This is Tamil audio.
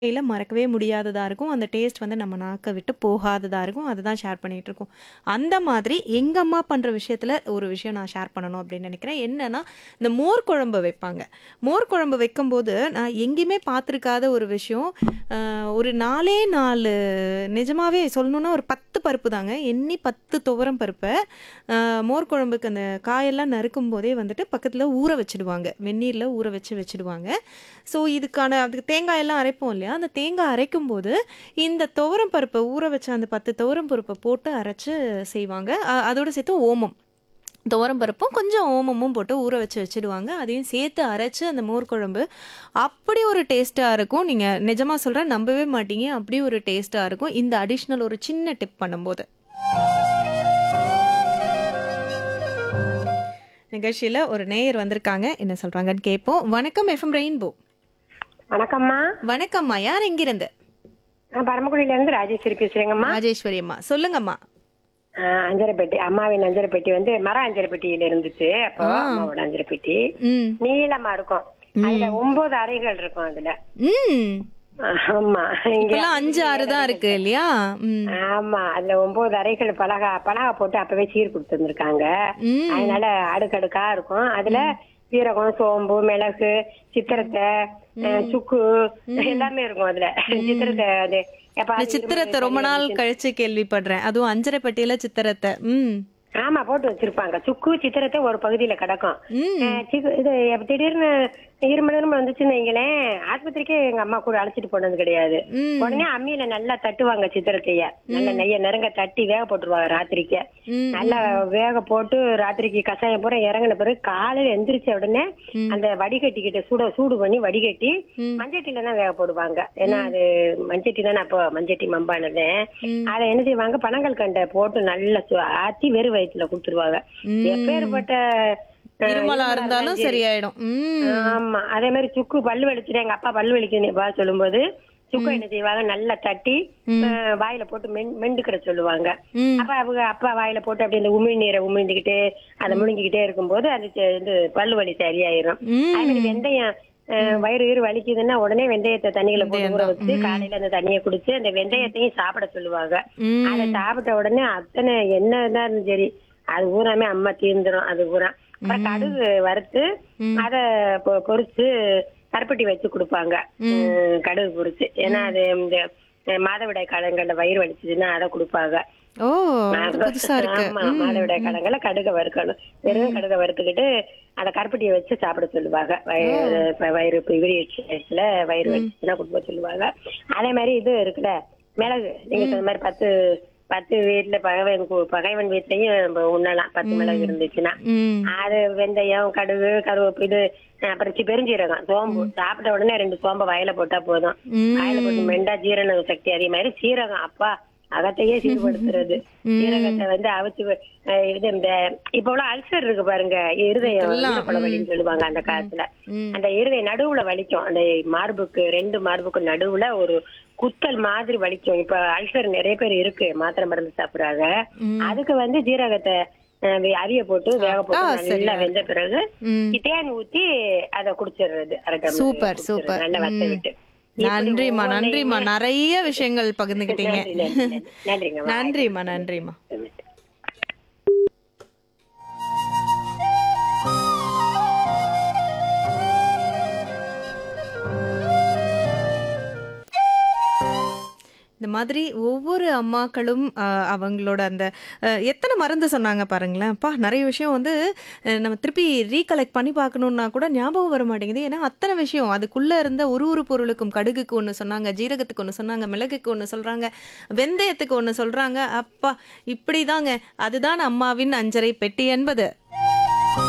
வாழ்க்கையில மறக்கவே முடியாததா இருக்கும். அந்த டேஸ்ட் வந்து நம்ம நாக்க விட்டு போகாததா இருக்கும். அதுதான் ஷேர் பண்ணிட்டுருக்கோம். அந்த மாதிரி எங்க அம்மா பண்ற விஷயத்துல ஒரு விஷயம் நான் ஷேர் பண்ணணும் அப்படின்னு நினைக்கிறேன். என்னன்னா, இந்த மோர் குழம்பு வைப்பாங்க. மோர் குழம்பு வைக்கும்போது நான் எங்கேயுமே பார்த்துருக்காத ஒரு விஷயம். அ ஒரு 4ஏ 4 நிஜமாவே சொல்லணும்னா ஒரு 10 பருப்பு தாங்க. எண்ணி 10 துவரம் பருப்ப அ மோர் குழம்புக்கு அந்த காயெல்லாம் நறுக்கும்போதே வந்துட்டு பக்கத்துல ஊற வச்சுடுவாங்க. வெந்நீர்ல ஊற வச்சு வச்சுடுவாங்க. ஸோ இதுக்கான அதுக்கு தேங்காயெல்லாம் அரைப்போம் இல்லையா? அந்த தேங்காய் அரைக்கும்போது இந்த துவரம் பருப்ப ஊற வச்ச அந்த 10 துவரம் பருப்ப போட்டு அரைச்சு செய்வாங்க. அ அதோட சேர்த்து ஓமம். துவரம் பருப்பும் கொஞ்சம் ஓமமும் போட்டு ஊற வச்சு வச்சுடுவாங்க. அதையும் சேர்த்து அரைச்சு அந்த மோர் குழம்பு அப்படி ஒரு டேஸ்ட்டா இருக்கும். நீங்க நிஜமா சொல்றேன் நம்பவே மாட்டீங்க. அப்படி ஒரு டேஸ்ட்டா இருக்கும். இந்த அடிஷ்னல் ஒரு சின்ன டிப் பண்ணும்போது. நிகழ்ச்சியில ஒரு நேயர் வந்திருக்காங்க. என்ன சொல்றாங்கன்னு கேட்போம். வணக்கம் எஃப்எம் ரெயின்போ. வணக்கம்மா வணக்கம்மா. யார் எங்கிருந்து? நான் பரமக்குடியில இருந்து ராஜேஸ்வரி பேசுறேங்கம்மா ராஜேஸ்வரி அம்மா. சொல்லுங்கம்மா. ஆஹ் அஞ்சரைப்பேட்டை அம்மாவின் அஞ்சரைப்பேட்டி வந்து மர அஞ்சரைப்பேட்டியில இருந்துச்சு அப்போ ஆ. அம்மாவோட அஞ்சரைப்பேட்டி ம். நீளமா இருக்கும் அதுல ஒன்பது அறைகள் இருக்கும் அதுல ம். ஆமா இங்க இப்பெல்லாம் அஞ்சு ஆறு தான் இருக்கு இல்லையா? ம். ஆமா அதுல ஒன்பது அறைகள் பலகா பலகா போட்டு அப்பவே சீர் கொடுத்து வந்திருக்காங்க ம். அதனால அடுக்கடுக்கா இருக்கும் அதுல சீரகம் சோம்பு மிளகு சித்திரத்தை அஹ், சுக்கு எல்லாமே இருக்கும் அதுல சித்திரத்தை அது எப்ப இந்த சித்திரத்தை ரொம்ப நாள் கழிச்சு கேள்விப்படுறேன். அதுவும் அஞ்சரைப்பட்டியில சித்திரத்தை. ம். ஆமா போட்டு வச்சிருப்பாங்க சுக்கு சித்திரத்தை ஒரு பகுதியில கிடக்கும் ம். அஹ் சிக்கு- இது எப்ப திடீர்னு இருமல் இருமல் வந்துச்சுன்னு வைங்களேன் ஆஸ்பத்திரிக்கே எங்க அம்மா கூட அழைச்சிட்டு போனது கிடையாது ம். உடனே அம்மியில நல்லா தட்டுவாங்க சித்திரத்தைய நல்ல நெய்ய நெருங்க தட்டி வேக போட்டுருவாங்க ராத்திரிக்கு ம். நல்லா வேக போட்டு ராத்திரிக்கு கஷாயம் பூரா இறங்கின பிறகு காலையில எந்திரிச்ச உடனே அந்த வடிகட்டிக்கிட்ட சூட சூடு பண்ணி வடிகட்டி ம். மஞ்சட்டில தான் வேக போடுவாங்க ஏன்னா அது மஞ்சட்டி தானே அப்போ மஞ்சட்டி மம்பானது ம். அதை என்ன செய்வாங்க பனங்கள் கண்டை போட்டு நல்லா சு- ஆத்தி வெறும் வயிற்றுல கொடுத்துருவாங்க ம். எப்பேற்பட்ட அஹ், இருமலா இருந்தாலும் சரியாயிடும். ம். ஆமா அதே மாதிரி சுக்கு பல்லு வலிச்சுட்டு எங்க அப்பா பல்லு வலிக்குதுப்பா சொல்லும்போது சுக்கு என்ன செய்வாங்க நல்லா தட்டி அஹ், வாயில போட்டு மென் மெண்டுக்கிற சொல்லுவாங்க ம். அப்ப அவங்க அப்பா வாயில போட்டு அப்படி இந்த உமிழ் நீரை உமிழ்ந்துகிட்டு அதை முழுங்கிக்கிட்டே இருக்கும்போது அது செ- இது பல்லு வலி சரியாயிரும் ம். அதே மாதிரி வெந்தயம் அஹ், வயிறு வயிறு வலிக்குதுன்னா உடனே வெந்தயத்தை தண்ணியில போட்டு ஊற வச்சு காலையில அந்த தண்ணியை குடிச்சு அந்த வெந்தயத்தையும் சாப்பிட சொல்லுவாங்க ம். அதை சாப்பிட்ட உடனே அத்தனை என்னதான் இருந்தாலும் சரி அது பூராமே அம்மா தீர்ந்துரும் அது பூரா அப்புறம் கடுகு வறுத்து அத பொ- பொரிச்சு கருப்பட்டி வச்சு கொடுப்பாங்க உம், கடுகு பொரிச்சு ஏன்னா அது இந்த அஹ், மாதவிடாய் காலங்கள்ல வயிறு வலிச்சதுன்னா அதை கொடுப்பாங்க ஓ அது புதுசா இருக்கு. ஆமா மாதவிடாய் காலங்கள்ல கடுகை வறுக்கணும் வெறும் கடுகை வறுத்துக்கிட்டு அதை கருப்பட்டியை வச்சு சாப்பிட சொல்லுவாங்க வயிறு இப்ப வயிறு இப்ப விரியில வயிறு வலிச்சுன்னா கொடுக்க சொல்லுவாங்க அதே மாதிரி இது இருக்குல்ல மிளகு நீங்க சொன்ன மாதிரி பத்து பத்து வீட்டுல பகைவன் கு- பகைவன் வீட்லயும் நம்ம உண்ணலாம் பத்து மிளகு இருந்துச்சுன்னா ம். அது வெந்தயம் கடுகு கருவேப்பு இது அப்புறம் சி- பெருஞ்சீரகம் சோம்பு சாப்பிட்ட உடனே ரெண்டு சோம்ப வயல போட்டா போதும் ம். வாயில போட்டு மெண்டா ஜீரண சக்தி அதே மாதிரி சீரகம் அப்பா அகத்தையே சீர்படுத்துறது சீரகத்தை வந்து அவிச்சு வ- அஹ் இது இந்த இப்ப உள்ள அல்சர் இருக்கு பாருங்க இருதயம் ஈரப்பட வலின்னு சொல்லுவாங்க அந்த காலத்துல ம். அந்த இருதய நடுவுல வலிக்கும் அந்த மார்புக்கு ரெண்டு மார்புக்கு நடுவுல ஒரு குத்தல் மாதிரி வலிக்கும் இப்ப அல்சர் நிறைய பேர் இருக்கு மாத்திரை மருந்து சாப்பிடுறாங்க அதுக்கு வந்து ஜீரகத்தை அஹ், வே- அவிய போட்டு வேக போட்டு நல்லா வெந்த பிறகு ம். தேன் ஊத்தி அதை குடிச்சிடுறது அரை டம்ளர் சூப்பர் குடிச்சிடுறது. சூப்பர். நல்லா வத்த ம். விட்டு நன்றிம்மா நன்றிம்மா நிறைய விஷயங்கள் பகிர்ந்துக்கிட்டீங்க நன்றி, நன்றி, நன்றி. நன்றிங்க நன்றிம்மா நன்றிம்மா இந்த மாதிரி ஒவ்வொரு அம்மாக்களும் அஹ், அவங்களோட அந்த அஹ், எத்தனை மருந்து சொன்னாங்க பாருங்களேன் அப்பா நிறைய விஷயம் வந்து அஹ், நம்ம திருப்பி ரீகலெக்ட் பண்ணி பார்க்கணுன்னா கூட ஞாபகம் வர மாட்டேங்குது ஏன்னா அத்தனை விஷயம் அதுக்குள்ள இருந்த ஒரு ஒரு பொருளுக்கும் கடுகுக்கு ஒன்று சொன்னாங்க ஜீரகத்துக்கு ஒன்று சொன்னாங்க மிளகுக்கு ஒன்று சொல்றாங்க வெந்தயத்துக்கு ஒன்று சொல்றாங்க அப்பா இப்படி தாங்க அதுதான் அம்மாவின் அஞ்சரை பெட்டி என்பது